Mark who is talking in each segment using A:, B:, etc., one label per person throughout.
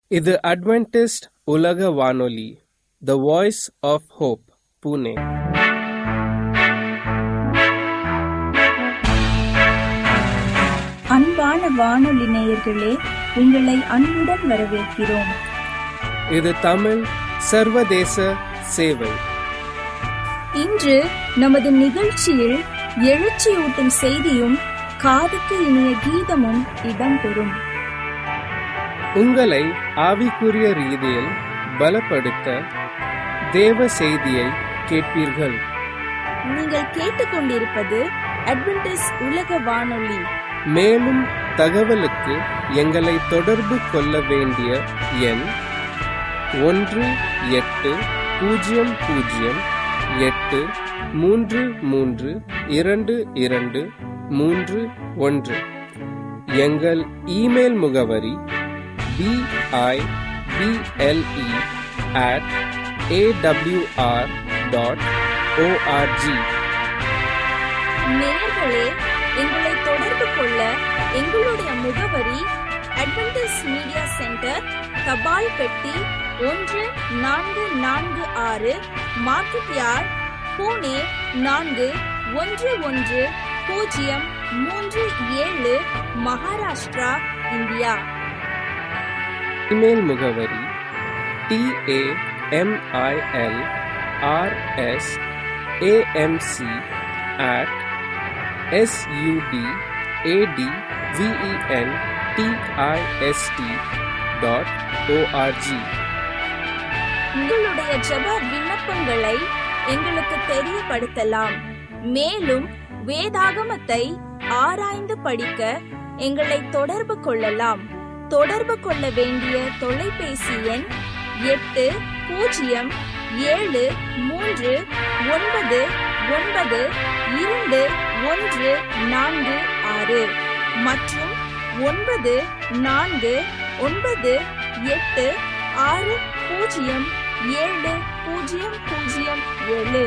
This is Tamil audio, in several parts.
A: இது அட்வென்டிஸ்ட் உலக வானொலி the voice of hope Pune
B: அன்பான வானொலி நேயர்களே உங்களை அன்புடன் வரவேற்கிறோம்
A: இது தமிழ் சர்வதேச சேவை
B: இன்று நமது நிகழ்ச்சியில் எழுச்சியூட்டும் செய்தியும் காதுக்கு இனிய கீதமும் இடம்பெறும்
A: உங்களை ஆவிக்குரிய ரீதியில் பலப்படுத்த தேவ செய்தியை கேட்பீர்கள்
B: நீங்கள் கேட்டுக்கொண்டிருப்பது அட்வென்டிஸ் உலக வானொலி
A: மேலும் தகவலுக்கு எங்களை தொடர்பு கொள்ள வேண்டிய எண் ஒன்று எட்டு பூஜ்ஜியம் பூஜ்ஜியம் எட்டு மூன்று மூன்று இரண்டு இரண்டு மூன்று ஒன்று எங்கள் இமெயில் முகவரி BIPLE at AWR dot ORG
B: நேயர்களே எங்களை தொடர்பு கொள்ள எங்களுடைய முகவரி அட்வென்டிஸ் மீடியா சென்டர் தபால் பெட்டி ஒன்று நான்கு நான்கு ஆறு மார்க்கெட் யார்ட் பூனே நான்கு ஒன்று ஒன்று பூஜ்ஜியம் மூன்று ஏழு மகாராஷ்டிரா இந்தியா
A: இமெயில் முகவரி TAMIL RS AMC at SUD AD VEN DIST dot ORG
B: உங்களுடைய ஜெப விண்ணப்பங்களை எங்களுக்கு தெரியப்படுத்தலாம் மேலும் வேதாகமத்தை ஆராய்ந்து படிக்க எங்களை தொடர்பு கொள்ளலாம் தொடர்பு கொள்ள வேண்டிய தொலைபேசி எண் எட்டு பூஜ்ஜியம் ஏழு மூன்று ஒன்பது ஒன்பது இரண்டு ஒன்று நான்கு ஆறு மற்றும் ஒன்பது நான்கு ஒன்பது எட்டு ஆறு பூஜ்ஜியம் ஏழு பூஜ்ஜியம் பூஜ்ஜியம் ஏழு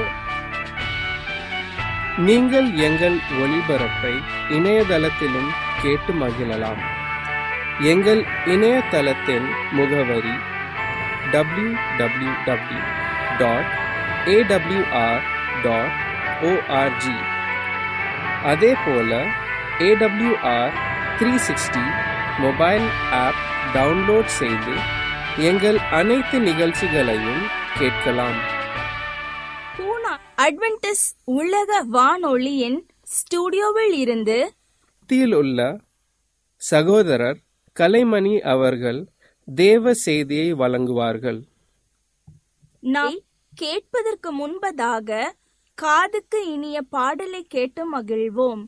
A: நீங்கள் எங்கள் ஒளிபரப்பை இணையதளத்திலும் கேட்டு மகிழலாம் எங்கள் இணையதளத்தின் முகவரி W W W dot AWR dot ORG அதே போல AWR three sixty mobile app download செய்து எங்கள் அனைத்து நிகழ்ச்சிகளையும் கேட்கலாம்
B: பூனா அட்வென்டிஸ் உலக வானொலியின் ஸ்டுடியோவில் இருந்து
A: மத்தியில் உள்ள சகோதரர் கலைமணி அவர்கள் தேவ செய்தியை வழங்குவார்கள்
B: நாம் கேட்பதற்கு முன்பதாக காதுக்கு இனிய பாடலை கேட்டு மகிழ்வோம்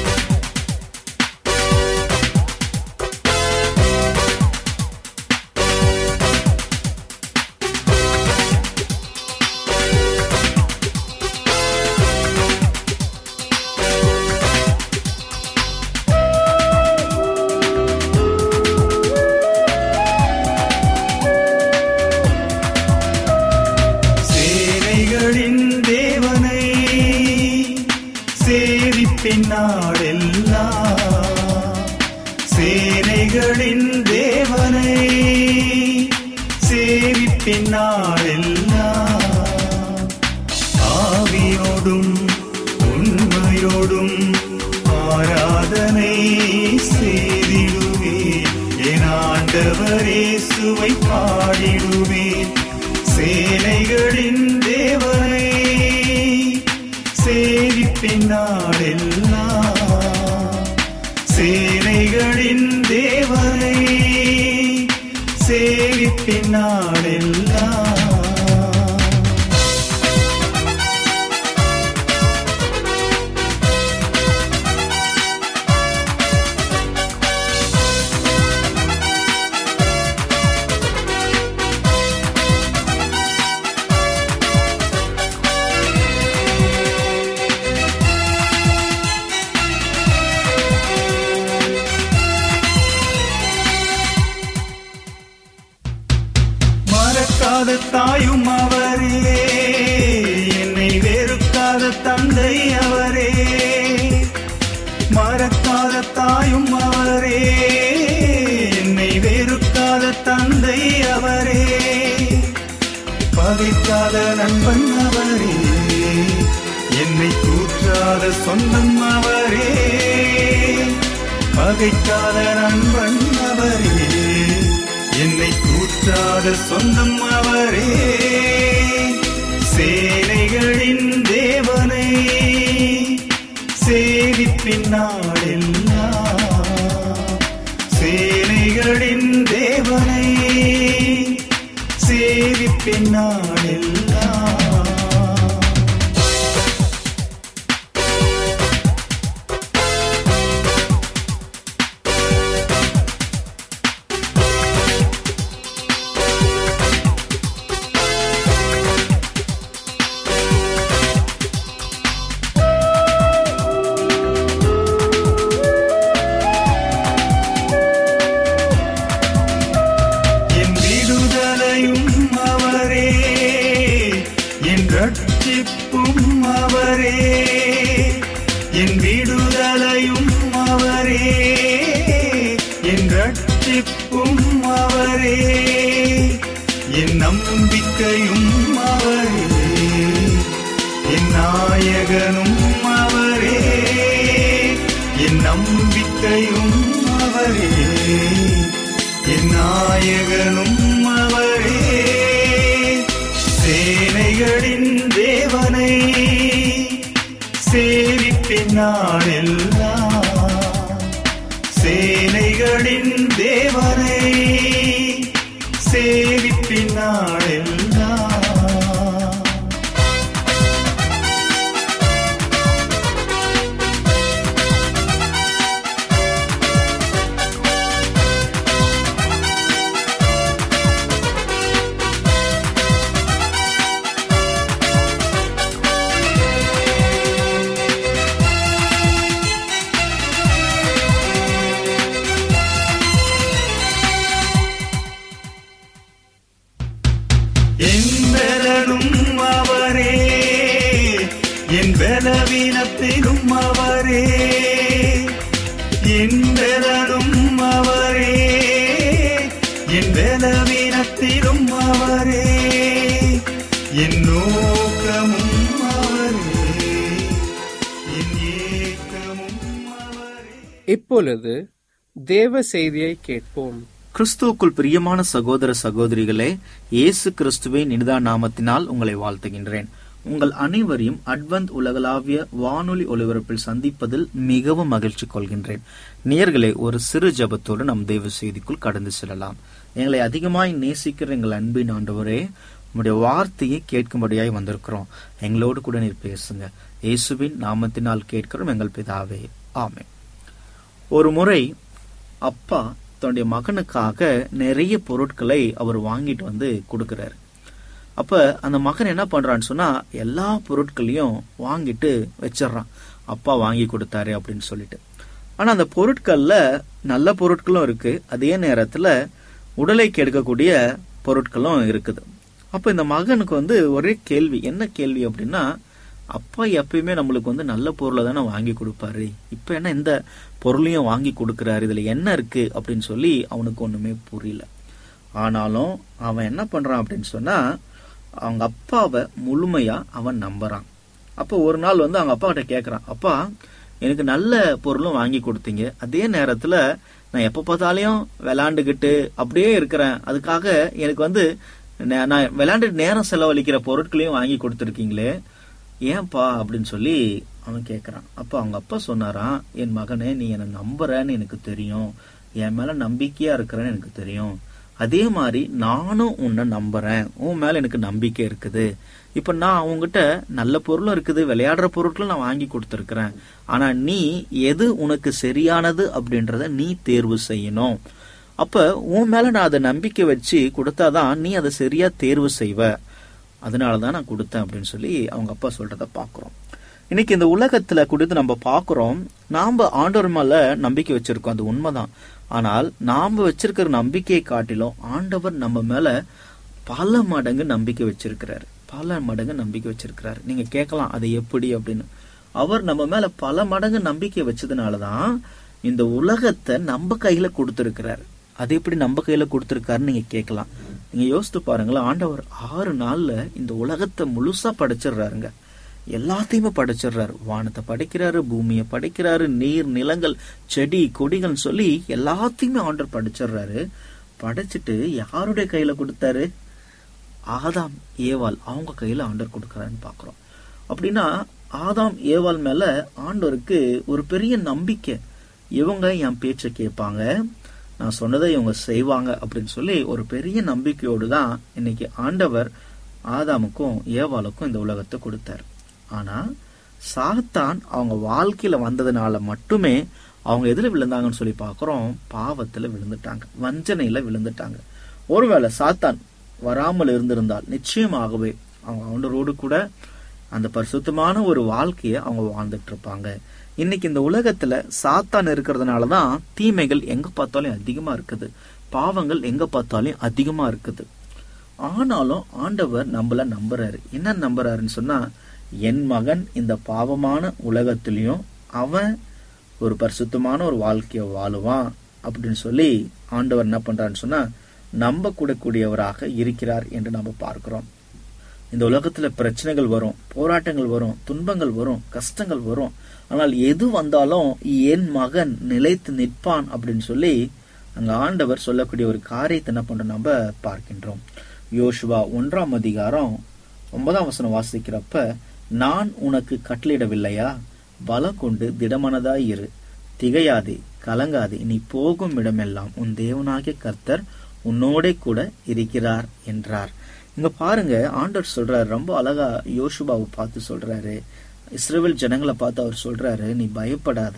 C: சேனைகளின் தேவனை சேவிப்பின் நாடெல்லாம் சேனைகளின் தேவனை சேவிப்பின் நாடெல்லாம் ஆவியோடும் உண்மையோடும் ஆராதனை செய்திடுவேன் என் ஆண்டவரே சுவை பாடிடுவேன் சேனைகளின் தேவனை சேவிப்பின் நாடெல்லாம் சேனைகளின் தேவனை சேவிப்பின் நாடெல்லாம் மறக்காத தாயும் அவரே என்னை வெறுக்காத தந்தை அவரே மறக்காத தாயும் அவரே என்னை வெறுக்காத தந்தை அவரே பகைக்காத நண்பன் அவரே என்னை கூற்றாத சொந்தம் அவரே பகைக்காத நண்பன் அவரே என்னை கூற்றாத சொந்தம் அவரே சேனைகளின் தேவனை சேவிப்பின் நாளெல்லாம் சேனைகளின் தேவனை சேவிப்பின் நாளெல்லாம் என் விடுதலையும் அவரே என் ரட்சிப்பும் அவரே என் விடுதலையும் அவரே என் ரட்சிப்பும் அவரே என் நம்பிக்கையும் அவரே என் நாயகனும் அவரே என் நம்பிக்கையும் அவரே என் நாயகனும் அவரே சேனைகளின் தேவனை சேவிப்பின் நாளெல்லாம் சேனைகளின் தேவனை சேவிப்பின் நாளெல்லாம் என் பலனும் அவரே என் பலவீனத்திலும் அவரே என் பலனும் அவரே என் பலவீனத்திலும் அவரே என் நோக்கமும் அவரே என் ஏக்கமும் அவரே
A: இப்பொழுது தேவ செய்தியை கேட்போம்
D: கிறிஸ்துவுக்குள் பிரியமான சகோதர சகோதரிகளே இயேசு கிறிஸ்துவின் நினிதா நாமத்தினால் உங்களை வாழ்த்துகின்றேன் உங்கள் அனைவரையும் அட்வந்த் உலகளாவிய வானொலி ஒலிபரப்பில் சந்திப்பதில் மிகவும் மகிழ்ச்சி கொள்கின்றேன் நேயர்களே ஒரு சிறு ஜெபத்தோடு நம் தேவ செய்திக்குள் கடந்து செல்லலாம் எங்களை அதிகமாய் நேசிக்கிற எங்கள் அன்பின் ஆண்டவரே உம்முடைய வார்த்தையை கேட்கும்படியாய் வந்திருக்கிறோம் எங்களோடு கூட நீர் பேசுங்க இயேசுவின் நாமத்தினால் கேட்கிறோம் எங்கள் பிதாவே ஆமென் ஒரு முறை அப்பா தன்னுடைய மகனுக்காக நிறைய பொருட்களை அவர் வாங்கிட்டு வந்து கொடுக்கறாரு அப்ப அந்த மகன் என்ன பண்றான்னு சொன்னா எல்லா பொருட்களையும் வாங்கிட்டு வச்சிடுறான் அப்பா வாங்கி கொடுத்தாரு அப்படின்னு சொல்லிட்டு ஆனா அந்த பொருட்கள்ல நல்ல பொருட்களும் இருக்கு அதே நேரத்துல உடலை கெடுக்கக்கூடிய பொருட்களும் இருக்குது அப்ப இந்த மகனுக்கு வந்து ஒரே கேள்வி என்ன கேள்வி அப்படின்னா அப்பா எப்பயுமே நம்மளுக்கு வந்து நல்ல பொருளை தானே வாங்கி கொடுப்பாரு இப்ப என்ன இந்த பொருளையும் வாங்கி கொடுக்கறாரு இதுல என்ன இருக்கு அப்படின்னு சொல்லி அவனுக்கு ஒண்ணுமே புரியல ஆனாலும் அவன் என்ன பண்றான் அப்படின்னு சொன்னா அவங்க அப்பாவை முழுமையா அவன் நம்புறான் அப்போ ஒரு நாள் வந்து அவங்க அப்பா கிட்ட கேக்குறான் அப்பா எனக்கு நல்ல பொருளும் வாங்கி கொடுத்தீங்க அதே நேரத்துல நான் எப்ப பார்த்தாலையும் விளையாண்டுகிட்டு அப்படியே இருக்கிறேன் அதுக்காக எனக்கு வந்து நே- நான் விளையாண்டு நேரம் செலவழிக்கிற பொருட்களையும் வாங்கி கொடுத்துருக்கீங்களே ஏன்பா அப்படின்னு சொல்லி அவன் கேக்குறான் அப்ப அவங்க அப்பா சொன்னாராம் என் மகனே நீ என்னை நம்புறன்னு எனக்கு தெரியும் என் மேல நம்பிக்கையா இருக்கிறேன்னு எனக்கு தெரியும் அதே மாதிரி நானும் உன்னை நம்புறேன் உன் மேல எனக்கு நம்பிக்கை இருக்குது இப்ப நான் உன்கிட்ட நல்ல பொருளும் இருக்குது விளையாடுற பொருட்களும் நான் வாங்கி கொடுத்துருக்கிறேன் ஆனா நீ எது உனக்கு சரியானது அப்படின்றத நீ தேர்வு செய்யணும் அப்ப உன் மேல நான் அதை நம்பிக்கை வச்சு கொடுத்தாதான் நீ அதை சரியா தேர்வு செய்வ அதனாலதான் நான் கொடுத்தேன் அப்படின்னு சொல்லி அவங்க அப்பா சொல்றத பாக்குறோம் இன்னைக்கு இந்த உலகத்துல கொடுத்து நம்ம பாக்குறோம் நாம ஆண்டவர் மேல நம்பிக்கை வச்சிருக்கோம் அது உண்மைதான் ஆனால் நாம வச்சிருக்கிற நம்பிக்கையை காட்டிலும் ஆண்டவர் நம்ம மேல பல மடங்கு நம்பிக்கை வச்சிருக்கிறாரு பல மடங்கு நம்பிக்கை வச்சிருக்கிறாரு நீங்க கேட்கலாம் அது எப்படி அப்படின்னு அவர் நம்ம மேல பல மடங்கு நம்பிக்கை வச்சதுனாலதான் இந்த உலகத்தை நம்ம கையில கொடுத்திருக்கிறாரு அது எப்படி நம்ம கையில கொடுத்துருக்காருன்னு நீங்க கேட்கலாம் நீங்க யோசித்து பாருங்களேன் ஆண்டவர் ஆறு நாள்ல இந்த உலகத்தை முழுசா படைச்சிடுறாருங்க எல்லாத்தையுமே படைச்சிடுறாரு வானத்தை படைக்கிறாரு பூமியை படைக்கிறாரு நீர் நிலங்கள் செடி கொடிகள் சொல்லி எல்லாத்தையுமே ஆண்டவர் படைச்சிடுறாரு படைச்சிட்டு யாருடைய கையில கொடுத்தாரு ஆதாம் ஏவாள் அவங்க கையில ஆண்டவர் கொடுக்கறான்னு பாக்குறோம் அப்படின்னா ஆதாம் ஏவாள் மேல ஆண்டவருக்கு ஒரு பெரிய நம்பிக்கை இவங்க என் பேச்சை கேட்பாங்க நான் சொன்னதை இவங்க செய்வாங்க அப்படின்னு சொல்லி ஒரு பெரிய நம்பிக்கையோடு தான் இன்னைக்கு ஆண்டவர் ஆதாமுக்கும் ஏவாளுக்கும் இந்த உலகத்தை கொடுத்தார் ஆனா சாத்தான் அவங்க வாழ்க்கையில வந்ததுனால மட்டுமே அவங்க எதுல விழுந்தாங்கன்னு சொல்லி பார்க்கறோம் பாவத்துல விழுந்துட்டாங்க வஞ்சனையில விழுந்துட்டாங்க ஒருவேளை சாத்தான் வராமல் இருந்திருந்தால் நிச்சயமாகவே அவங்க ஆண்டவரோடு கூட அந்த பரிசுத்தமான ஒரு வாழ்க்கையை அவங்க வாழ்ந்துட்டு இருப்பாங்க இன்னைக்கு இந்த உலகத்துல சாத்தான் இருக்கிறதுனாலதான் தீமைகள் எங்க பார்த்தாலும் அதிகமா இருக்குது பாவங்கள் எங்க பார்த்தாலும் அதிகமா இருக்குது ஆனாலும் ஆண்டவர் நம்மள நம்புறாரு என்ன நம்புறாருன்னு சொன்னா என் மகன் இந்த பாவமான உலகத்திலையும் அவன் ஒரு பரிசுத்தமான ஒரு வாழ்க்கைய வாழுவான் அப்படின்னு சொல்லி ஆண்டவர் என்ன பண்றாருன்னு சொன்னா நம்ப கூடக்கூடியவராக இருக்கிறார் என்று நம்ம பார்க்கிறோம் இந்த உலகத்துல பிரச்சனைகள் வரும் போராட்டங்கள் வரும் துன்பங்கள் வரும் கஷ்டங்கள் வரும் ஆனால் எது வந்தாலும் என் மகன் நிலைத்து நிற்பான் அப்படின்னு சொல்லி அங்க ஆண்டவர் சொல்லக்கூடிய ஒரு காரியத்தை என்ன பண்றோம் நம்ம பார்க்கின்றோம் யோசுவா ஒன்றாம் அதிகாரம் ஒன்பதாம் வசனம் வாசிக்கிறப்ப நான் உனக்கு கட்டளிடவில்லையா பலம் கொண்டு திடமனதாய் இரு திகையாதே கலங்காதே நீ போகும் இடமெல்லாம் உன் தேவனாகிய கர்த்தர் உன்னோடே கூட இருக்கிறார் என்றார் இங்க பாருங்க ஆண்டவர் சொல்றாரு ரொம்ப அழகா யோசுபாவை பார்த்து சொல்றாரு இஸ்ரேல் ஜனங்களை பார்த்து அவர் சொல்றாரு நீ பயப்படாத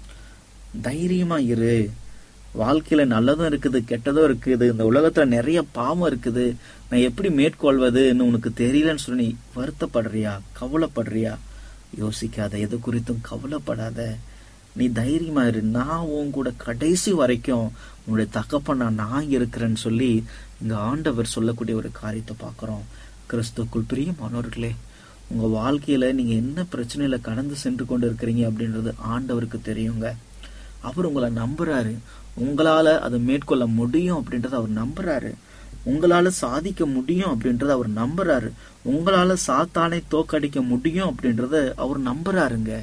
D: தைரியமா இரு வாழ்க்கையில நல்லதும் இருக்குது கெட்டதும் இருக்குது இந்த உலகத்துல நிறைய பாவம் இருக்குது நான் எப்படி மேற்கொள்வதுன்னு உனக்கு தெரியலன்னு சொல்லி நீ வருத்தப்படுறியா கவலைப்படுறியா யோசிக்காத எது குறித்தும் கவலைப்படாத நீ தைரியமா இரு நான் உன் கூட கடைசி வரைக்கும் உன்னுடைய தகப்பனா நான் இருக்கிறேன்னு சொல்லி இங்க ஆண்டவர் சொல்லக்கூடிய ஒரு காரியத்தை பார்க்கிறோம் கிறிஸ்துக்குள் பிரியமானவர்களே உங்க வாழ்க்கையில நீங்க என்ன பிரச்சனையில கடந்து சென்று கொண்டு இருக்கிறீங்க அப்படின்றது ஆண்டவருக்கு தெரியுங்க அவர் உங்களை நம்புறாரு உங்களால அதை மேற்கொள்ள முடியும் அப்படின்றத அவர் நம்புறாரு உங்களால சாதிக்க முடியும் அப்படின்றத அவர் நம்புறாரு உங்களால சாத்தானை தோக்கடிக்க முடியும் அப்படின்றத அவர் நம்புறாருங்க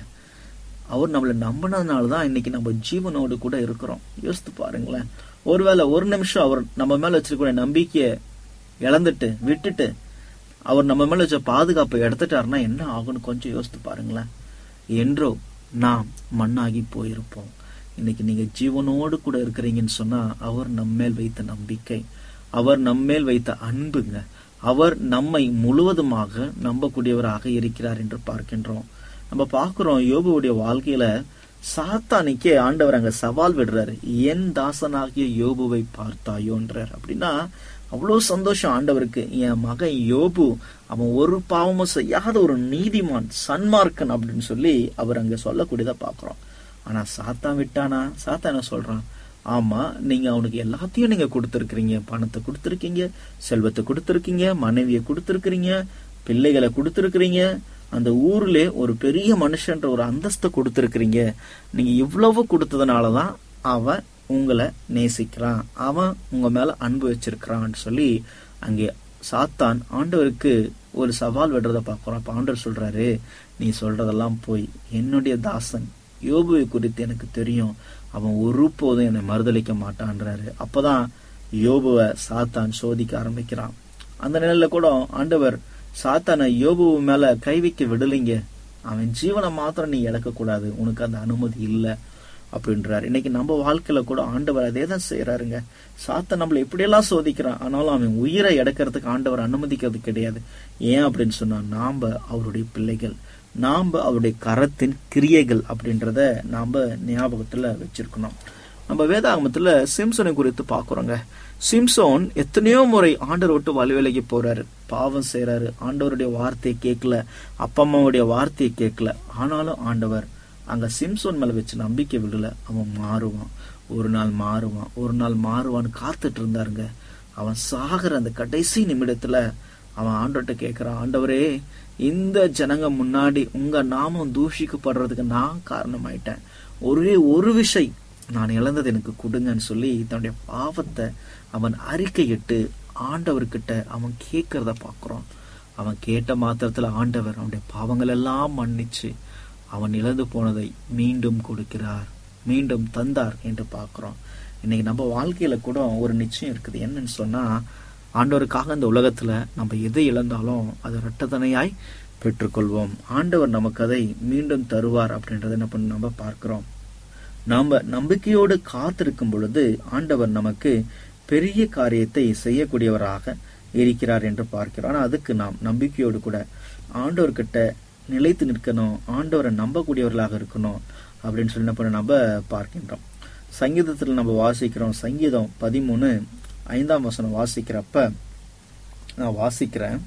D: அவர் நம்மளை நம்பினதுனால தான் இன்னைக்கு நம்ம ஜீவனோடு கூட இருக்கிறோம் யோசித்து பாருங்களேன் ஒருவேளை ஒரு நிமிஷம் அவர் நம்ம மேல வச்சிருக்கிற நம்பிக்கையை இழந்துட்டு விட்டுட்டு அவர் நம்ம மேல வச்ச பாதுகாப்பை எடுத்துட்டாருன்னா என்ன ஆகும்னு கொஞ்சம் யோசித்து பாருங்களேன் என்றோ நாம் மண்ணாகி போயிருப்போம் இன்னைக்கு நீங்க ஜீவனோடு கூட இருக்கிறீங்கன்னு சொன்னா அவர் நம்மேல் வைத்த நம்பிக்கை அவர் நம்மேல் வைத்த அன்புங்க அவர் நம்மை முழுவதுமாக நம்பக்கூடியவராக இருக்கிறார் என்று பார்க்கின்றோம் நம்ம பார்க்கிறோம் யோபுவுடைய வாழ்க்கையில சாத்தானிக்கே ஆண்டவர் அங்க சவால் விடுறாரு என் தாசனாகிய யோபுவை பார்த்தாயோன்றார் அப்படின்னா அவ்வளவு சந்தோஷம் ஆண்டவருக்கு என் மகன் யோபு அவன் ஒரு பாவமும் செய்யாத ஒரு நீதிமான் சன்மார்க்கன் அப்படின்னு சொல்லி அவர் அங்க சொல்லக்கூடியதை பாக்குறோம் ஆனா சாத்தான் விட்டானா சாத்தான் என்ன சொல்றான் ஆமா நீங்க அவனுக்கு எல்லாத்தையும் நீங்க கொடுத்துருக்கீங்க பணத்தை கொடுத்துருக்கீங்க செல்வத்தை கொடுத்துருக்கீங்க மனைவியை கொடுத்துருக்கீங்க பிள்ளைகளை கொடுத்துருக்கீங்க அந்த ஊர்ல ஒரு பெரிய மனுஷன்ற ஒரு அந்தஸ்தை கொடுத்துருக்கீங்க நீங்க இவ்வளவு கொடுத்ததுனாலதான் அவன் உங்களை நேசிக்கிறான் அவன் உங்க மேல அன்பு வச்சிருக்கிறான்னு சொல்லி அங்கே சாத்தான் ஆண்டவருக்கு ஒரு சவால் விடுறத பாக்குறோம் அப்ப ஆண்டவர் சொல்றாரு நீ சொல்றதெல்லாம் போய் என்னுடைய தாசன் யோபுவை குறித்து எனக்கு தெரியும் அவன் ஒருபோதும் என்னை மறுதளிக்க மாட்டான்றாரு அப்பதான் யோபுவை சாத்தான் சோதிக்க ஆரம்பிக்கிறான் அந்த நிலையில கூட ஆண்டவர் சாத்தானை யோபு மேல கை வைக்க விடலைங்க அவன் ஜீவனை மாத்திரம் நீ இழக்க கூடாது உனக்கு அந்த அனுமதி இல்லை அப்படின்றாரு இன்னைக்கு நம்ம வாழ்க்கையில கூட ஆண்டவர் அதே தான் செய்யறாருங்க சாத்த நம்மளை எப்படியெல்லாம் சோதிக்கிறான் ஆனாலும் அவன் உயிரை இழக்கிறதுக்கு ஆண்டவர் அனுமதிக்கிறது கிடையாது ஏன் அப்படின்னு சொன்னா நாம அவருடைய பிள்ளைகள் நாம அவருடைய கரத்தின் கிரியைகள் அப்படின்றத நாம ஞாபகத்துல வச்சிருக்கணும் நம்ம வேதாகமத்துல சிம்சனை குறித்து பாக்குறோங்க சிம்சோன் எத்தனையோ முறை ஆண்டவர் விட்டு வலுவிலகி போறாரு பாவம் செய்யறாரு ஆண்டவருடைய வார்த்தையை கேட்கல அப்பா அம்மாவுடைய வார்த்தையை கேட்கல ஆனாலும் ஆண்டவர் அங்க சிம்சோன் மேல வச்சு நம்பிக்கை விடல அவன் மாறுவான் ஒரு நாள் மாறுவான் ஒரு நாள் மாறுவான்னு காத்துட்டு இருந்தாருங்க அவன் சாகிற அந்த கடைசி நிமிடத்துல அவன் ஆண்டவர்கிட்ட கேட்கிறான் ஆண்டவரே இந்த ஜனங்க முன்னாடி உங்க நாமம் தூஷிக்கப்படுறதுக்கு நான் காரணமாயிட்டேன் ஒரே ஒரு விஷயம் நான் இழந்தது எனக்கு கொடுங்கன்னு சொல்லி தன்னுடைய பாவத்தை அவன் அறிக்கையிட்டு ஆண்டவர்கிட்ட அவன் கேட்கறத பார்க்குறோம் அவன் கேட்ட மாத்திரத்துல ஆண்டவர் அவனுடைய பாவங்கள் எல்லாம் மன்னிச்சு அவன் இழந்து போனதை மீண்டும் கொடுக்கிறார் மீண்டும் தந்தார் என்று பார்க்கிறோம் இன்னைக்கு நம்ம வாழ்க்கையில கூட ஒரு நிச்சயம் இருக்குது என்னன்னு சொன்னா ஆண்டவருக்காக இந்த உலகத்துல நம்ம எதை இழந்தாலும் அதை இரட்டத்தனையாய் பெற்றுக்கொள்வோம் ஆண்டவர் நமக்கு அதை மீண்டும் தருவார் அப்படின்றத என்ன பண்ண நம்ம பார்க்கிறோம் நாம நம்பிக்கையோடு காத்திருக்கும் பொழுது ஆண்டவர் நமக்கு பெரிய காரியத்தை செய்யக்கூடியவராக இருக்கிறார் என்று பார்க்கிறோம் ஆனா அதுக்கு நாம் நம்பிக்கையோடு கூட ஆண்டவர்கிட்ட நிலைத்து நிற்கணும் ஆண்டவரை நம்பக்கூடியவர்களாக இருக்கணும் அப்படின்னு சொல்லி என்ன பண்ண நம்ம பார்க்கின்றோம் சங்கீதத்தில் நம்ம வாசிக்கிறோம் சங்கீதம் பதிமூணு ஐந்தாம் வசனம் வாசிக்கிறப்ப நான் வாசிக்கிறேன்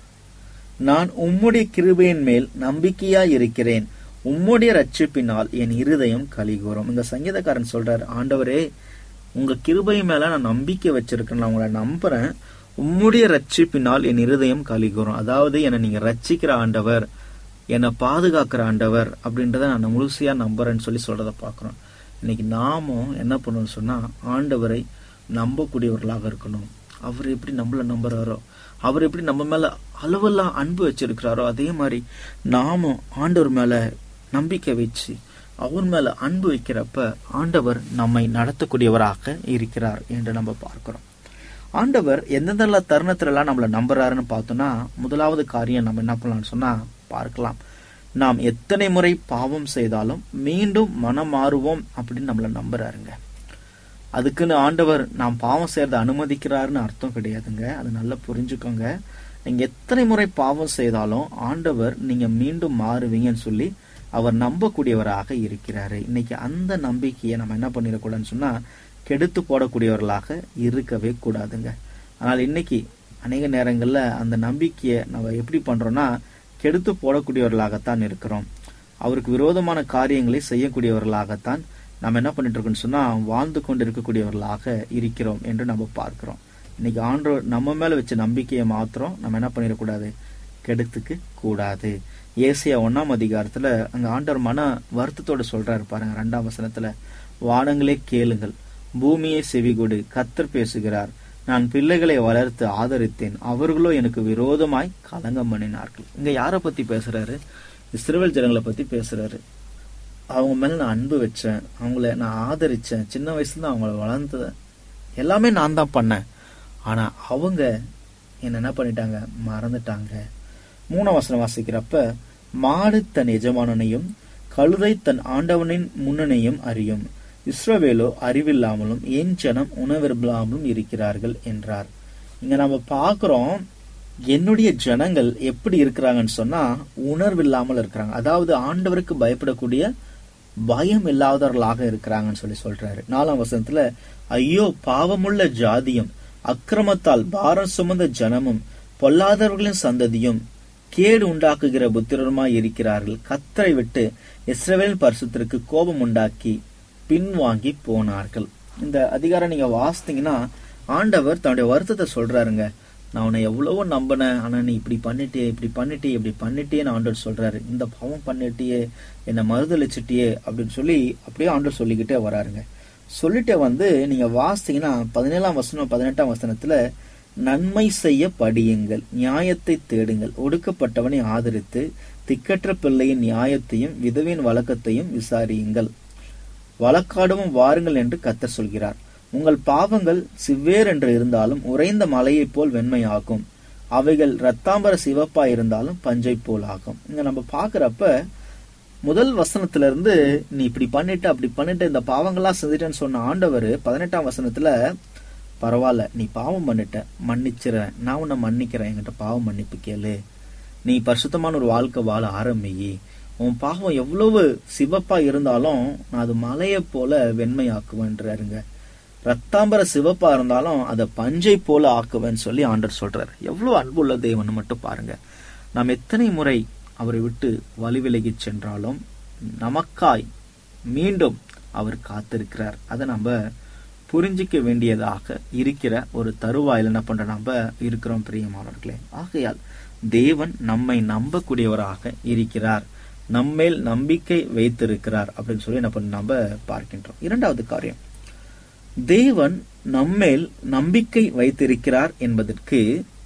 D: நான் உம்முடைய கிருபையின் மேல் நம்பிக்கையாய் இருக்கிறேன் உம்முடைய ரட்சிப்பினால் என் இருதயம் கலிகூறும் இந்த சங்கீதக்காரன் சொல்றார் ஆண்டவரே உங்க கிருபை மேல நான் நம்பிக்கை வச்சிருக்கேன் நான் உங்களை நம்புறேன் உம்முடைய ரட்சிப்பினால் என் இருதயம் கலிகூறும் அதாவது என்னை நீங்க ரட்சிக்கிற ஆண்டவர் என்னை பாதுகாக்கிற ஆண்டவர் அப்படின்றத நான் முழுசையா நம்புறேன்னு சொல்லி சொல்றத பாக்குறோம் இன்னைக்கு நாமும் என்ன பண்ணணும்னு சொன்னா ஆண்டவரை நம்பக்கூடியவர்களாக இருக்கணும் அவர் எப்படி நம்மள நம்புறாரோ அவர் எப்படி நம்ம மேல அளவெல்லாம் அன்பு வச்சிருக்கிறாரோ அதே மாதிரி நாமும் ஆண்டவர் மேல நம்பிக்கை வச்சு அவர் மேல அன்பு வைக்கிறப்ப ஆண்டவர் நம்மை நடத்தக்கூடியவராக இருக்கிறார் என்று நம்ம பார்க்கிறோம் ஆண்டவர் எந்தெந்த தருணத்துல எல்லாம் நம்மளை நம்புறாருன்னு பார்த்தோம்னா முதலாவது காரியம் நம்ம என்ன பண்ணலாம்னு சொன்னா பார்க்கலாம் நாம் எத்தனை முறை பாவம் செய்தாலும் மீண்டும் மனம் மாறுவோம் அப்படின்னு நம்மளை நம்புறாருங்க அதுக்குன்னு ஆண்டவர் நாம் பாவம் செய்யறதை அனுமதிக்கிறாருன்னு அர்த்தம் கிடையாதுங்க அது நல்லா புரிஞ்சுக்கோங்க நீங்க எத்தனை முறை பாவம் செய்தாலும் ஆண்டவர் நீங்க மீண்டும் மாறுவீங்கன்னு சொல்லி அவர் நம்பக்கூடியவராக இருக்கிறாரு இன்னைக்கு அந்த நம்பிக்கையை நம்ம என்ன பண்ணிடக்கூடாதுன்னு சொன்னா கெடுத்து போடக்கூடியவர்களாக இருக்கவே கூடாதுங்க ஆனால் இன்னைக்கு அநேக நேரங்கள்ல அந்த நம்பிக்கையை நம்ம எப்படி பண்றோம்னா கெடுத்து போடக்கூடியவர்களாகத்தான் இருக்கிறோம் அவருக்கு விரோதமான காரியங்களை செய்யக்கூடியவர்களாகத்தான் நம்ம என்ன பண்ணிட்டு இருக்கோம்னு சொன்னா வாழ்ந்து கொண்டு இருக்கக்கூடியவர்களாக இருக்கிறோம் என்று நம்ம பார்க்கிறோம் இன்னைக்கு ஆண்டவர் நம்ம மேல வச்ச நம்பிக்கையை மாத்திரம் நம்ம என்ன பண்ணிடக்கூடாது கெடுத்துக்கு கூடாது ஏசியா ஒன்னாம் அதிகாரத்துல அங்க ஆண்டவர் மன வருத்தத்தோட சொல்றாரு பாருங்க ரெண்டாம் வசனத்துல வானங்களே கேளுங்கள் பூமியை செவிகொடு கத்தர் பேசுகிறார் நான் பிள்ளைகளை வளர்த்து ஆதரித்தேன் அவர்களோ எனக்கு விரோதமாய் கலங்கம் பண்ணினார்கள் இங்க யார பத்தி பேசுறாரு இஸ்ரேல் ஜனங்களை பத்தி பேசுறாரு அவங்க மேல நான் அன்பு வச்சேன் அவங்கள நான் ஆதரிச்சேன் சின்ன வயசுல தான் அவங்கள வளர்ந்தது எல்லாமே நான் தான் பண்ணேன் ஆனா அவங்க என்ன என்ன பண்ணிட்டாங்க மறந்துட்டாங்க மூணாம் வசனம் வாசிக்கிறப்ப மாடு தன் எஜமானனையும் கழுதை தன் ஆண்டவனின் முன்னனையும் அறியும் இஸ்ரவேலோ அறிவில்லாமலும் என் ஜனம் உணவில்லாமலும் இருக்கிறார்கள் என்றார் இங்க நம்ம பாக்குறோம் என்னுடைய ஜனங்கள் எப்படி இருக்கிறாங்கன்னு சொன்னா உணர்வில்லாமல் இருக்கிறாங்க அதாவது ஆண்டவருக்கு பயப்படக்கூடிய பயம் இல்லாதவர்களாக இருக்கிறாங்கன்னு சொல்லி சொல்றாரு நாலாம் வசனத்துல ஐயோ பாவமுள்ள ஜாதியும் அக்கிரமத்தால் பாரம் சுமந்த ஜனமும் பொல்லாதவர்களின் சந்ததியும் கேடு உண்டாக்குகிற புத்திரருமாய் இருக்கிறார்கள் கத்தரை விட்டு இஸ்ரவேல் பரிசுத்திற்கு கோபம் உண்டாக்கி பின்வாங்கி போனார்கள் இந்த அதிகாரம் நீங்க வாசித்தீங்கன்னா ஆண்டவர் தன்னுடைய வருத்தத்தை சொல்றாருங்க நான் உன்னை எவ்வளவோ நம்பினேன் ஆனா நீ இப்படி பண்ணிட்டியே இப்படி பண்ணிட்டியே இப்படி பண்ணிட்டியேன்னு ஆண்டவர் சொல்றாரு இந்த பாவம் பண்ணிட்டியே என்னை மறுதளிச்சிட்டியே அப்படின்னு சொல்லி அப்படியே ஆண்டவர் சொல்லிக்கிட்டே வராருங்க சொல்லிட்டே வந்து நீங்க வாசித்தீங்கன்னா பதினேழாம் வசனம் பதினெட்டாம் வசனத்துல நன்மை செய்ய படியுங்கள் நியாயத்தை தேடுங்கள் ஒடுக்கப்பட்டவனை ஆதரித்து திக்கற்ற பிள்ளையின் நியாயத்தையும் விதவியின் வழக்கத்தையும் விசாரியுங்கள் வழக்காடவும் வாருங்கள் என்று கத்தர் சொல்கிறார் உங்கள் பாவங்கள் சிவ்வேர் என்று இருந்தாலும் உறைந்த மலையைப் போல் வெண்மையாகும் அவைகள் ரத்தாம்பர சிவப்பா இருந்தாலும் பஞ்சை போல் ஆகும் இங்க நம்ம பாக்குறப்ப முதல் வசனத்துல இருந்து நீ இப்படி பண்ணிட்டு அப்படி பண்ணிட்டு இந்த பாவங்கள்லாம் செஞ்சுட்டேன்னு சொன்ன ஆண்டவர் பதினெட்டாம் வசனத்துல பரவாயில்ல நீ பாவம் பண்ணிட்ட மன்னிச்சிறேன் நான் உன்னை மன்னிக்கிறேன் என்கிட்ட பாவம் மன்னிப்பு கேளு நீ பரிசுத்தமான ஒரு வாழ்க்கை வாழ ஆரம்பியி உன் பாவம் எவ்வளவு சிவப்பா இருந்தாலும் நான் அது மலையை போல வெண்மையாக்குவேன்றாருங்க ரத்தாம்பர சிவப்பா இருந்தாலும் அதை பஞ்சை போல ஆக்குவேன்னு சொல்லி ஆண்டர் சொல்றாரு எவ்வளவு அன்புள்ள தேவன் மட்டும் பாருங்க நாம் எத்தனை முறை அவரை விட்டு வழி விலகி சென்றாலும் நமக்காய் மீண்டும் அவர் காத்திருக்கிறார் அதை நம்ம புரிஞ்சிக்க வேண்டியதாக இருக்கிற ஒரு தருவாயில் என்ன பண்ற நம்ம இருக்கிறோம் பிரியமானவர்களே ஆகையால் தேவன் நம்மை நம்பக்கூடியவராக இருக்கிறார் நம்மேல் நம்பிக்கை வைத்திருக்கிறார் அப்படின்னு சொல்லி என்ன பண்ண நம்ம பார்க்கின்றோம் இரண்டாவது காரியம் தேவன் நம்மேல் நம்பிக்கை வைத்திருக்கிறார் என்பதற்கு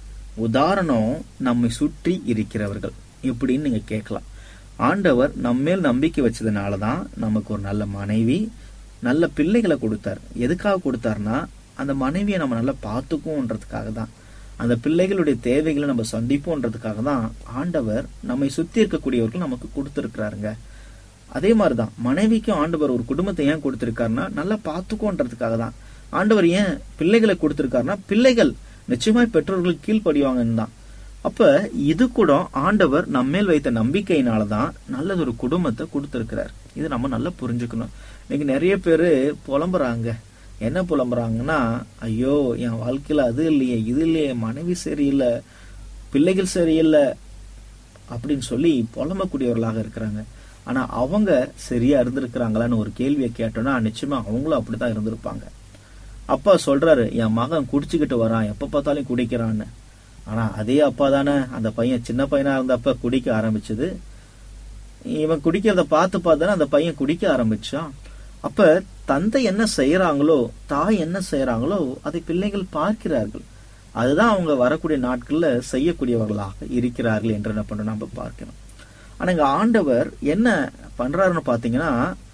D: உதாரணம் நம்மை சுற்றி இருக்கிறவர்கள் எப்படின்னு நீங்க கேட்கலாம் ஆண்டவர் நம்மேல் நம்பிக்கை வச்சதுனால தான் நமக்கு ஒரு நல்ல மனைவி நல்ல பிள்ளைகளை கொடுத்தார் எதுக்காக கொடுத்தாருன்னா அந்த மனைவியை நம்ம நல்லா பார்த்துக்கும்ன்றதுக்காக தான் அந்த பிள்ளைகளுடைய தேவைகளை நம்ம சந்திப்போன்றதுக்காக தான் ஆண்டவர் நம்மை சுத்தி இருக்கக்கூடியவர்கள் நமக்கு கொடுத்துருக்கிறாருங்க அதே மாதிரிதான் மனைவிக்கும் ஆண்டவர் ஒரு குடும்பத்தை ஏன் கொடுத்திருக்காருன்னா நல்லா பார்த்துக்கோன்றதுக்காக தான் ஆண்டவர் ஏன் பிள்ளைகளை கொடுத்திருக்காருன்னா பிள்ளைகள் நிச்சயமாய் பெற்றோர்கள் கீழ்ப்படிவாங்கன்னு தான் அப்ப இது கூட ஆண்டவர் நம்மேல் வைத்த நம்பிக்கையினால தான் நல்லதொரு குடும்பத்தை கொடுத்திருக்கிறார் இது நம்ம நல்லா புரிஞ்சுக்கணும் இன்னைக்கு நிறைய பேரு புலம்புறாங்க என்ன புலம்புறாங்கன்னா ஐயோ என் வாழ்க்கையில அது இல்லையே இது இல்லையே மனைவி சரியில்லை பிள்ளைகள் சரியில்லை அப்படின்னு சொல்லி புலம்பக்கூடியவர்களாக இருக்கிறாங்க ஆனா அவங்க சரியா இருந்திருக்கிறாங்களான்னு ஒரு கேள்வியை கேட்டோம்னா நிச்சயமா அவங்களும் அப்படித்தான் இருந்திருப்பாங்க அப்பா சொல்றாரு என் மகன் குடிச்சுக்கிட்டு வரான் எப்ப பார்த்தாலும் குடிக்கிறான்னு ஆனா அதே அப்பா தானே அந்த பையன் சின்ன பையனா இருந்தப்ப குடிக்க ஆரம்பிச்சது இவன் குடிக்கிறத பார்த்து பார்த்தானே அந்த பையன் குடிக்க ஆரம்பிச்சான் அப்ப தந்தை என்ன செய்யறாங்களோ தாய் என்ன செய்யறாங்களோ அதை பிள்ளைகள் பார்க்கிறார்கள் அதுதான் அவங்க வரக்கூடிய நாட்கள்ல செய்யக்கூடியவர்களாக இருக்கிறார்கள் என்று என்ன பண்றோம் நம்ம பார்க்கிறோம் ஆனா இங்க ஆண்டவர் என்ன பண்றாருன்னு பாத்தீங்கன்னா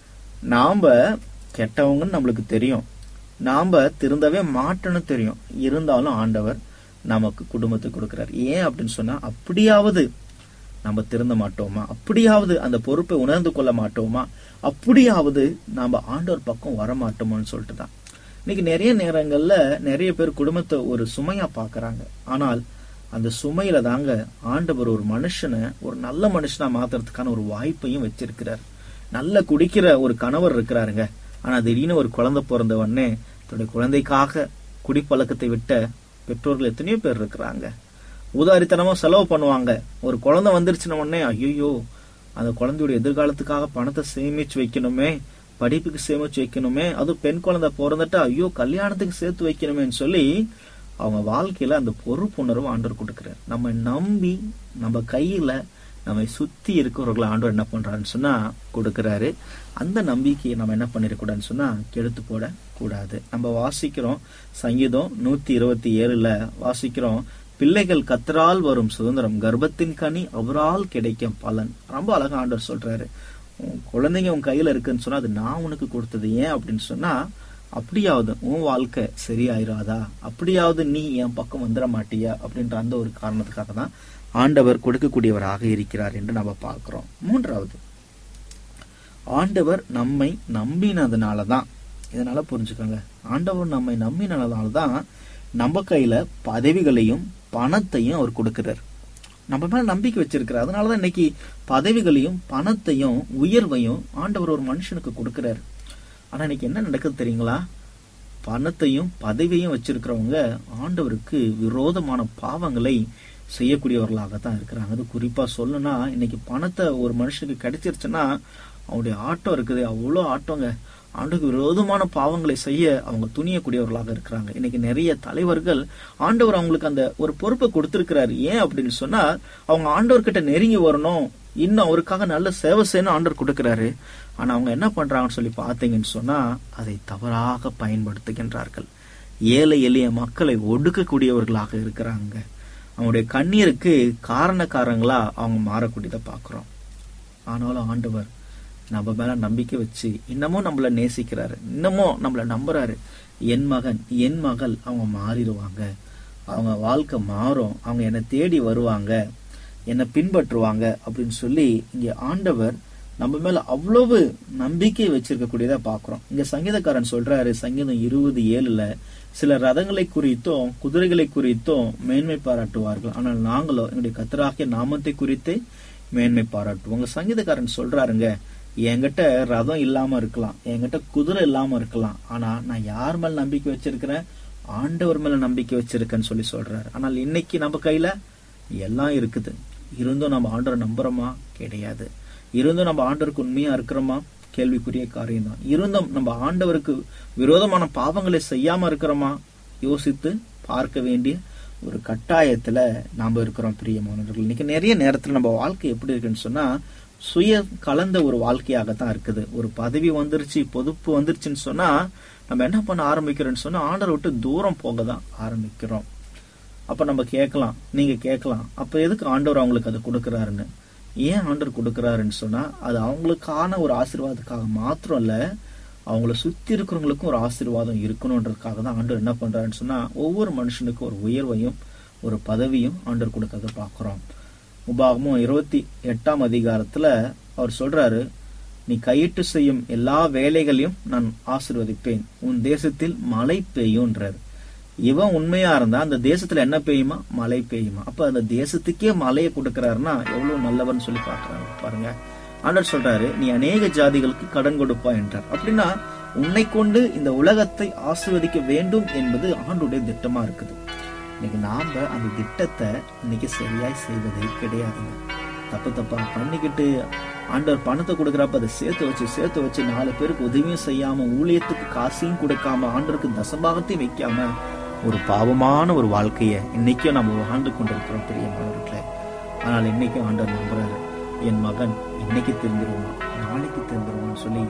D: நாம கெட்டவங்கன்னு நம்மளுக்கு தெரியும் நாம திருந்தவே மாட்டோம்னு தெரியும் இருந்தாலும் ஆண்டவர் நமக்கு குடும்பத்தை கொடுக்கிறார் ஏன் அப்படின்னு சொன்னா அப்படியாவது நம்ம திருந்த மாட்டோமா அப்படியாவது அந்த பொறுப்பை உணர்ந்து கொள்ள மாட்டோமா அப்படியாவது நாம ஆண்டவர் பக்கம் வர மாட்டோமான்னு சொல்லிட்டு தான் இன்னைக்கு நிறைய நேரங்கள்ல நிறைய பேர் குடும்பத்தை ஒரு சுமையா பாக்குறாங்க ஆனால் அந்த சுமையில தாங்க ஆண்டவர் ஒரு மனுஷனை ஒரு நல்ல மனுஷனா மாத்துறதுக்கான ஒரு வாய்ப்பையும் வச்சிருக்கிறார் நல்ல குடிக்கிற ஒரு கணவர் இருக்கிறாருங்க ஆனா திடீர்னு ஒரு குழந்தை பிறந்த உடனே தன்னுடைய குழந்தைக்காக குடிப்பழக்கத்தை விட்ட பெற்றோர்கள் எத்தனையோ பேர் இருக்கிறாங்க ஊதாரித்தனமா செலவு பண்ணுவாங்க ஒரு குழந்தை வந்துருச்சுன உடனே ஐயோ அந்த குழந்தையுடைய எதிர்காலத்துக்காக பணத்தை சேமிச்சு வைக்கணுமே படிப்புக்கு சேமிச்சு வைக்கணுமே அதுவும் பெண் குழந்தை பிறந்துட்டா ஐயோ கல்யாணத்துக்கு சேர்த்து வைக்கணுமேன்னு சொல்லி அவங்க வாழ்க்கையில அந்த பொறுப்புணர்வு ஆண்டவர் கொடுக்கிறார் நம்ம நம்பி நம்ம கையில நம்மை சுத்தி இருக்கிறவர்களை ஆண்டவர் என்ன பண்றாருன்னு சொன்னா கொடுக்கிறாரு அந்த நம்பிக்கையை நம்ம என்ன பண்ணிடக்கூடாதுன்னு சொன்னா கெடுத்து போட கூடாது நம்ம வாசிக்கிறோம் சங்கீதம் நூத்தி இருபத்தி ஏழுல வாசிக்கிறோம் பிள்ளைகள் கத்தரால் வரும் சுதந்திரம் கர்ப்பத்தின் கனி அவரால் கிடைக்கும் பலன் ரொம்ப அழகா ஆண்டவர் சொல்றாரு உன் குழந்தைங்க உன் கையில இருக்குன்னு சொன்னா அது நான் உனக்கு கொடுத்தது ஏன் அப்படின்னு சொன்னா அப்படியாவது உன் வாழ்க்கை சரியாயிராதா அப்படியாவது நீ என் பக்கம் வந்துட மாட்டியா அப்படின்ற அந்த ஒரு காரணத்துக்காக தான் ஆண்டவர் கொடுக்கக்கூடியவராக இருக்கிறார் என்று நம்ம பார்க்கிறோம் மூன்றாவது ஆண்டவர் நம்மை நம்பினதுனால தான் இதனால புரிஞ்சுக்கோங்க ஆண்டவர் நம்மை நம்பினதுனால தான் நம்ம கையில பதவிகளையும் பணத்தையும் அவர் கொடுக்கிறார் நம்ம மேல நம்பிக்கை வச்சிருக்கிறார் அதனாலதான் இன்னைக்கு பதவிகளையும் பணத்தையும் உயர்வையும் ஆண்டவர் ஒரு மனுஷனுக்கு கொடுக்கிறார் ஆனா இன்னைக்கு என்ன நடக்குது தெரியுங்களா பணத்தையும் பதவியையும் வச்சிருக்கிறவங்க ஆண்டவருக்கு விரோதமான பாவங்களை செய்யக்கூடியவர்களாக தான் இருக்கிறாங்க அது குறிப்பா சொல்லணும்னா இன்னைக்கு பணத்தை ஒரு மனுஷனுக்கு கிடைச்சிருச்சுன்னா அவனுடைய ஆட்டம் இருக்குது அவ்வளோ ஆட்டங்க ஆண்டுக்கு விரோதமான பாவங்களை செய்ய அவங்க துணியக்கூடியவர்களாக இருக்கிறாங்க இன்னைக்கு நிறைய தலைவர்கள் ஆண்டவர் அவங்களுக்கு அந்த ஒரு பொறுப்பை கொடுத்திருக்கிறாரு ஏன் அப்படின்னு சொன்னா அவங்க ஆண்டவர்கிட்ட நெருங்கி வரணும் இன்னும் அவருக்காக நல்ல சேவை செய்யணும் ஆண்டவர் கொடுக்கிறாரு ஆனா அவங்க என்ன பண்றாங்கன்னு சொல்லி பார்த்தீங்கன்னு சொன்னா அதை தவறாக பயன்படுத்துகின்றார்கள் ஏழை எளிய மக்களை ஒடுக்கக்கூடியவர்களாக இருக்கிறாங்க அவங்களுடைய கண்ணீருக்கு காரணக்காரங்களா அவங்க மாறக்கூடியதை பார்க்கிறோம் ஆனாலும் ஆண்டவர் நம்ம மேல நம்பிக்கை வச்சு இன்னமும் நம்மள நேசிக்கிறாரு இன்னமும் நம்மள நம்புறாரு என் மகன் என் மகள் அவங்க மாறிடுவாங்க அவங்க வாழ்க்கை மாறும் அவங்க என்னை தேடி வருவாங்க என்னை பின்பற்றுவாங்க அப்படின்னு சொல்லி இங்க ஆண்டவர் நம்ம மேல அவ்வளவு நம்பிக்கை வச்சிருக்கக்கூடியதா பாக்குறோம் இங்க சங்கீதக்காரன் சொல்றாரு சங்கீதம் இருபது ஏழுல சில ரதங்களை குறித்தும் குதிரைகளை குறித்தும் மேன்மை பாராட்டுவார்கள் ஆனால் நாங்களோ எங்களுடைய கத்தராகிய நாமத்தை குறித்து மேன்மை பாராட்டுவோம் உங்க சங்கீதக்காரன் சொல்றாருங்க என்கிட்ட ரதம் இல்லாம இருக்கலாம் என்கிட்ட குதிரை இல்லாம இருக்கலாம் ஆனா நான் யார் மேல நம்பிக்கை வச்சிருக்கிறேன் ஆண்டவர் மேல நம்பிக்கை வச்சிருக்கேன்னு சொல்லி சொல்றாரு ஆனால் இன்னைக்கு நம்ம கையில எல்லாம் இருக்குது இருந்தும் நம்ம ஆண்டவரை நம்புறோமா கிடையாது இருந்தும் நம்ம ஆண்டவருக்கு உண்மையா இருக்கிறோமா கேள்விக்குரிய காரியம் தான் இருந்தும் நம்ம ஆண்டவருக்கு விரோதமான பாவங்களை செய்யாம இருக்கிறோமா யோசித்து பார்க்க வேண்டிய ஒரு கட்டாயத்துல நாம இருக்கிறோம் பிரியமானவர்கள் இன்னைக்கு நிறைய நேரத்துல நம்ம வாழ்க்கை எப்படி இருக்குன்னு சொன்னா சுய கலந்த ஒரு வாழ்க்கையாகத்தான் இருக்குது ஒரு பதவி வந்துருச்சு பொதுப்பு வந்துருச்சுன்னு சொன்னா நம்ம என்ன பண்ண ஆரம்பிக்கிறோம்னு சொன்னா ஆண்டரை விட்டு தூரம் போக தான் ஆரம்பிக்கிறோம் அப்ப நம்ம கேட்கலாம் நீங்க கேட்கலாம் அப்ப எதுக்கு ஆண்டவர் அவங்களுக்கு அதை கொடுக்கறாருன்னு ஏன் ஆண்டவர் கொடுக்கறாருன்னு சொன்னா அது அவங்களுக்கான ஒரு ஆசீர்வாதத்துக்காக மாத்திரம் இல்ல அவங்கள சுத்தி இருக்கிறவங்களுக்கும் ஒரு ஆசீர்வாதம் இருக்கணுன்றதுக்காக தான் ஆண்டவர் என்ன பண்றாருன்னு சொன்னா ஒவ்வொரு மனுஷனுக்கும் ஒரு உயர்வையும் ஒரு பதவியும் ஆண்டவர் கொடுக்கறத பாக்குறோம் உபாகமும் இருபத்தி எட்டாம் அதிகாரத்துல அவர் சொல்றாரு நீ கையிட்டு செய்யும் எல்லா வேலைகளையும் நான் ஆசீர்வதிப்பேன் உன் தேசத்தில் மழை பெய்யும்ன்றாரு இவன் உண்மையா இருந்தா அந்த தேசத்துல என்ன பெய்யுமா மழை பெய்யுமா அப்ப அந்த தேசத்துக்கே மழையை கொடுக்கறாருன்னா எவ்வளவு நல்லவர்னு சொல்லி பாக்குறாங்க பாருங்க ஆண்டவர் சொல்றாரு நீ அநேக ஜாதிகளுக்கு கடன் கொடுப்பா என்றார் அப்படின்னா உன்னை கொண்டு இந்த உலகத்தை ஆசீர்வதிக்க வேண்டும் என்பது ஆண்டுடைய திட்டமா இருக்குது இன்னைக்கு நாம அந்த திட்டத்தை இன்னைக்கு சரியாய் செய்வதே கிடையாதுங்க தப்பு தப்பா பண்ணிக்கிட்டு ஆண்டவர் பணத்தை கொடுக்குறப்ப அதை சேர்த்து வச்சு சேர்த்து வச்சு நாலு பேருக்கு உதவியும் செய்யாம ஊழியத்துக்கு காசையும் கொடுக்காம ஆண்டருக்கு தசபாகத்தையும் வைக்காம ஒரு பாவமான ஒரு வாழ்க்கைய இன்னைக்கும் நம்ம வாழ்ந்து கொண்டிருக்கிறோம் பெரிய மாணவர்களே ஆனால் இன்னைக்கும் ஆண்டவர் நம்புறாரு என் மகன் இன்னைக்கு தெரிஞ்சிருவான் நாளைக்கு தெரிஞ்சிருவான்னு சொல்லி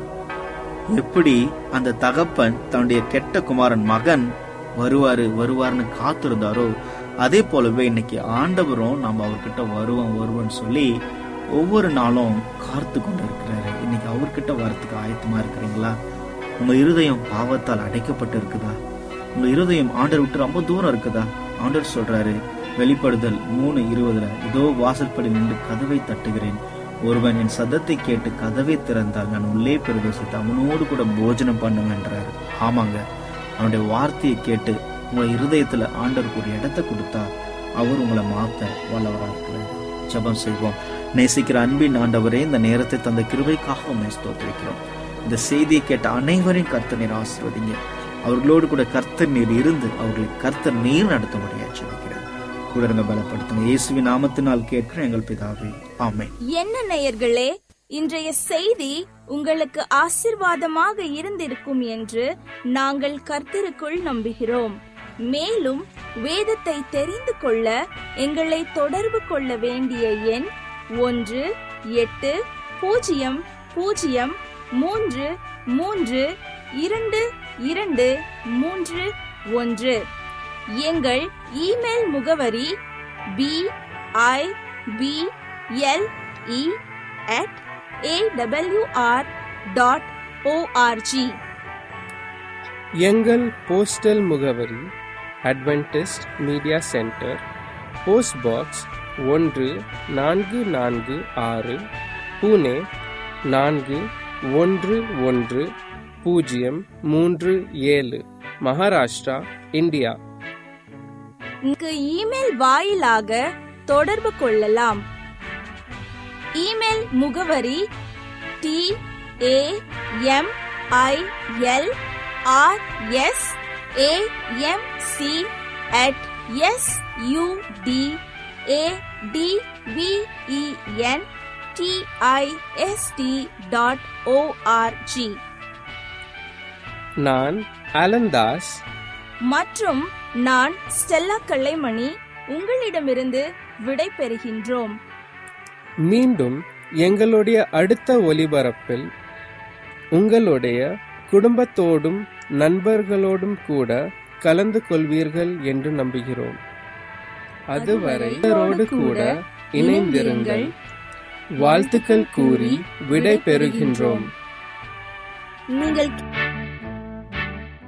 D: எப்படி அந்த தகப்பன் தன்னுடைய கெட்ட குமாரன் மகன் வருவாரு வருவாருன்னு காத்திருந்தாரோ அதே போலவே இன்னைக்கு ஆண்டவரும் நம்ம அவர்கிட்ட வருவோம் வருவோம்னு சொல்லி ஒவ்வொரு நாளும் காத்து கொண்டு இருக்கிறாரு இன்னைக்கு அவர்கிட்ட வரத்துக்கு ஆயத்தமா இருக்கிறீங்களா உங்க இருதயம் பாவத்தால் அடைக்கப்பட்டு இருக்குதா உங்க இருதயம் ஆண்டர் விட்டு ரொம்ப தூரம் இருக்குதா ஆண்டர் சொல்றாரு வெளிப்படுதல் மூணு இருபதுல இதோ வாசல்படி நின்று கதவை தட்டுகிறேன் ஒருவன் என் சத்தத்தை கேட்டு கதவை திறந்தால் நான் உள்ளே பிரவேசித்து அவனோடு கூட போஜனம் பண்ணுவேன்றாரு ஆமாங்க அவனுடைய வார்த்தையை கேட்டு உங்க இருதயத்துல ஆண்டருக்கு ஒரு இடத்தை கொடுத்தா அவர் உங்களை மாத்த வல்லவரா இருக்கிறார் ஜெபம் செய்வோம் நேசிக்கிற அன்பின் ஆண்டவரே இந்த நேரத்தை தந்த கிருபைக்காக உண்மை ஸ்தோத்திரிக்கிறோம் இந்த செய்தியை கேட்ட அனைவரையும் கர்த்தர் நீர் ஆசீர்வதிங்க அவர்களோடு கூட கர்த்தர் நீர் இருந்து அவர்களை கர்த்தர் நீர் நடத்தும்படியா ஜெபிக்கிறேன் கூட இருங்க பலப்படுத்துங்க இயேசுவின் நாமத்தினால் கேட்கிற எங்கள் பிதாவே ஆமென்
B: என்ன நேயர்களே இன்றைய செய்தி உங்களுக்கு ஆசிர்வாதமாக இருந்திருக்கும் என்று நாங்கள் கர்த்தருக்குள் நம்புகிறோம் மேலும் வேதத்தை தெரிந்து கொள்ள எங்களை தொடர்பு கொள்ள வேண்டிய எண் ஒன்று எட்டு பூஜ்ஜியம் பூஜ்ஜியம் மூன்று மூன்று இரண்டு இரண்டு மூன்று ஒன்று எங்கள் இமெயில் முகவரி B I P L E at awr dot ORG
A: எங்கள் போஸ்டல் முகவரி Adventist media centre post box ஒன்று நான்கு நான்கு ஆறு புனே நான்கு ஒன்று ஒன்று பூஜ்ஜியம் மூன்று ஏழு மகாராஷ்டிரா இந்தியா
B: இங்கு இமெயில் வாயிலாக தொடர்பு கொள்ளலாம் இமெயில் முகவரி T A M I L R S A M C at S U D A D V E N T I S T dot ORG
A: நான் அலந்தாஸ்
B: மற்றும் நான் ஸ்டெல்லா கல்லைமணி உங்களிடமிருந்து விடை பெறுகின்றோம்
A: மீண்டும் எங்களுடைய அடுத்த ஒலிபரப்பில் உங்களுடைய குடும்பத்தோடும் நண்பர்களோடும் கூட கலந்து கொள்வீர்கள் என்று நம்புகிறோம் அதுவரை இவரோடு கூட இணைந்திருங்கள் வாழ்த்துக்கள் கூறி விடை பெறுகின்றோம்
B: நீங்கள்